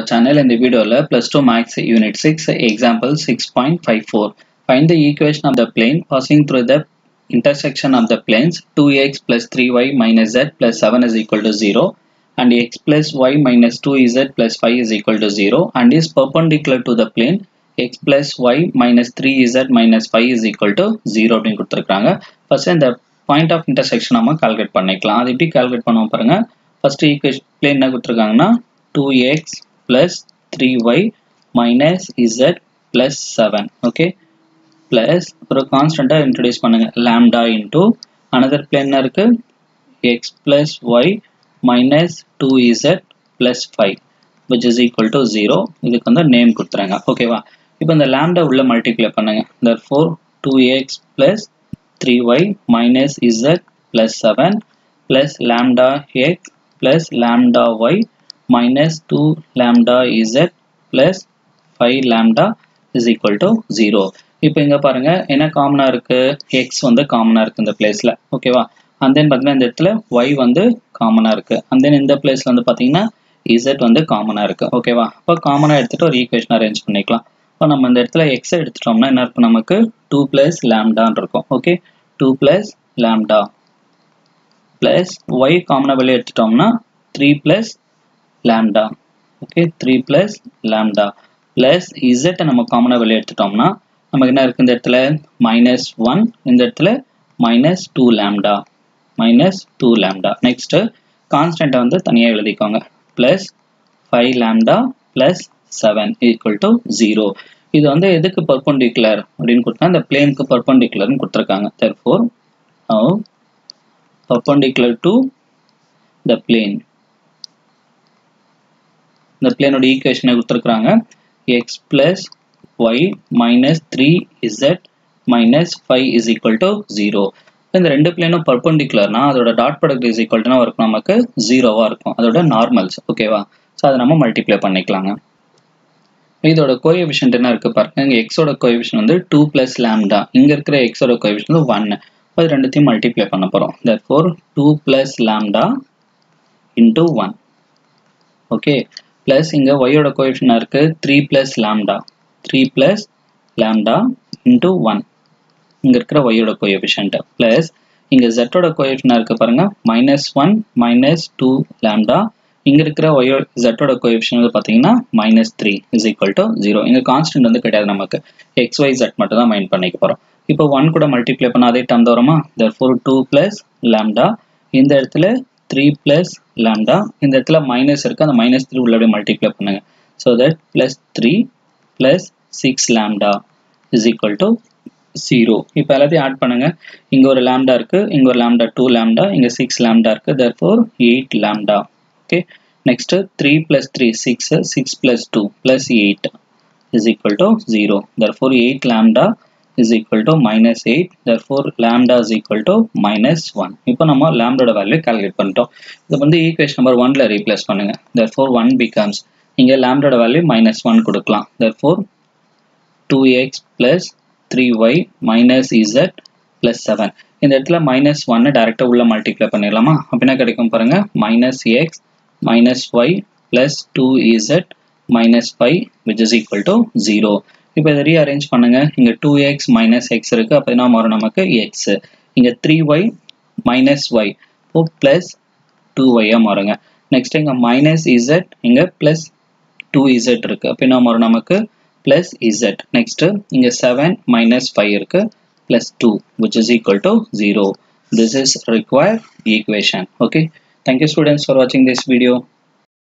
channel in the video plus 2 max unit 6 example 6.54 find the equation of the plane passing through the intersection of the planes 2x plus 3y minus z plus 7 is equal to 0 and x plus y minus 2z plus 5 is equal to 0 and is perpendicular to the plane x plus y minus 3z minus 5 is equal to 0 அப்படின்னு கொடுத்துருக்காங்க first இந்த point of intersection நம்ம calculate பண்ணிக்கலாம் அது எப்படி calculate பண்ணுவோம் பாருங்க first equation plane என்ன கொடுத்துருக்காங்கன்னா two x plus three y minus z plus seven okay plus ஒரு கான்ஸ்டண்ட்டாக இன்ட்ரடியூஸ் பண்ணுங்க லேம்டா இன்டூ அனதர் பிளேன் என்ன இருக்கு x plus y minus two z plus five which is equal to zero இதுக்கு வந்து name கொடுத்துறாங்க ஓகேவா இப்போ இந்த லேம்டா உள்ள மல்டிப்ளை பண்ணுங்க therefore two x plus three y minus z plus seven plus lambda x plus lambda y minus 2 lambda z plus 5 lambda is equal to 0 இப்போ இங்க பாருங்க என்ன காமனா இருக்கு x வந்து காமனா இருக்கு இந்த பிளேஸ்ல ஓகேவா அண்ட் தென் பார்த்தீங்கன்னா இந்த இடத்துல y வந்து காமனா இருக்கு அண்ட் தென் இந்த பிளேஸ்ல வந்து பார்த்தீங்கன்னா z வந்து காமனா இருக்கு ஓகேவா அப்போ காமனா எடுத்துட்டு ஒரு ஈக்குவேஷன் அரேஞ்ச் பண்ணிக்கலாம் இப்போ நம்ம இந்த இடத்துல x எடுத்துட்டோம்னா என்ன இருக்கும் நமக்கு டூ பிளஸ் லேம்டான்னு இருக்கும் okay two plus lambda plus y காமனா வெளியே எடுத்துட்டோம்னா three plus lambda okay three plus lambda plus இசட்டை நம்ம காமனாக வெளியே எடுத்துட்டோம்னா நமக்கு என்ன இருக்குது இந்த இடத்துல மைனஸ் ஒன் இந்த இடத்துல minus two lambda minus two lambda next கான்ஸ்டண்ட்டை வந்து தனியாக எழுதிக்கோங்க plus five lambda plus seven equal to zero இது வந்து எதுக்கு பர்பண்டிகுலர் அப்படின்னு கொடுத்தா இந்த பிளேனுக்கு பர்பண்டிகுலர்னு கொடுத்துருக்காங்க therefore perpendicular to the plane இந்த பிளேனோட ஈக்குவேஷனை கொடுத்துருக்குறாங்க x plus y minus three z minus five is equal to zero இந்த ரெண்டு பிளேனும் பர்பண்டிகுலர்னா அதோட டாட் ப்ராடக்ட் இஸ் ஈக்குவல்னா இருக்கும் நமக்கு ஜீரோவாக இருக்கும் அதோட நார்மல்ஸ் ஓகேவா ஸோ அதை நம்ம மல்டிப்ளை பண்ணிக்கலாங்க இதோட கோஎஃபிஷியன்ட் என்ன இருக்கு பாருங்க இங்கே எக்ஸோட கோஎஃபிஷியன் வந்து டூ பிளஸ் லேம்டா இங்கே இருக்கிற எக்ஸோட கோஎஃபிஷியன் வந்து ஒன் அது ரெண்டுத்தையும் மல்டிப்ளை பண்ண போகிறோம் therefore two plus lambda into one okay plus இங்கே ஒய்யோட கோஎஃபிஷனாக இருக்குது three plus lambda three plus lambda into one இங்கே இருக்கிற ஒய்யோட கோஎஃபிஷன்ட்டு ப்ளஸ் இங்கே ஜெட்டோட கோஎஃபிஷனாக இருக்குது பாருங்கள் minus one minus two lambda இங்கே இருக்கிற ஒய்யோ ஜெட்டோட கோஎஃபிஷன் வந்து பார்த்தீங்கன்னா minus three is equal to zero இங்கே கான்ஸ்டன்ட் வந்து கிடையாது நமக்கு எக்ஸ் ஒய் ஜெட் மட்டும் தான் மைண்ட் பண்ணிக்க போகிறோம் இப்போ ஒன் கூட மல்டிப்ளை பண்ண அதே டம் வருமா therefore two plus lambda இந்த இடத்துல த்ரீ ப்ளஸ் லேம்டா இந்த இடத்துல மைனஸ் இருக்குது அந்த மைனஸ் த்ரீ உள்ள அப்படியே மல்டிப்ளை பண்ணுங்க so that plus three plus six lambda is equal to zero இப்போ எல்லாத்தையும் ஆட் பண்ணுங்க இங்கே ஒரு லேம்டா இருக்குது இங்கே ஒரு லேம்டா டூ லேம்டா இங்கே சிக்ஸ் லேம்டா இருக்குது therefore eight lambda okay next three plus three six six plus two plus eight is equal to zero therefore eight lambda is equal to minus 8 therefore lambda is equal to minus 1 இப்போ நம்ம lambda value calculate பண்ணிட்டோம் இது வந்து equation number ஒன்ல replace பண்ணுங்க therefore 1 becomes இங்க lambda value minus 1 கொடுக்கலாம் therefore 2x plus 3y minus z plus 7 இந்த இடத்துல minus 1 டைரக்டா உள்ள மல்டிப்ளை பண்ணிடலாமா அப்படின்னா கிடைக்கும் பாருங்க minus x minus y plus 2z minus 5 which is equal to 0 இப்போ இதை ரீஅரேஞ்ச் பண்ணுங்க இங்க டூ எக்ஸ் மைனஸ் எக்ஸ் இருக்கு அப்போ என்ன வரும் நமக்கு எக்ஸ் இங்க த்ரீ ஒய் மைனஸ் ஒய் இப்போ பிளஸ் டூ ஒய்யா மாறுங்க நெக்ஸ்ட் இங்க மைனஸ் இசட் இங்க பிளஸ் டூ இசட் இருக்கு அப்போ என்ன வரும் நமக்கு பிளஸ் இசட் நெக்ஸ்ட் இங்க செவன் மைனஸ் ஃபைவ் இருக்கு plus two which is equal to zero this is required equation okay thank you students for வாட்சிங் திஸ் வீடியோ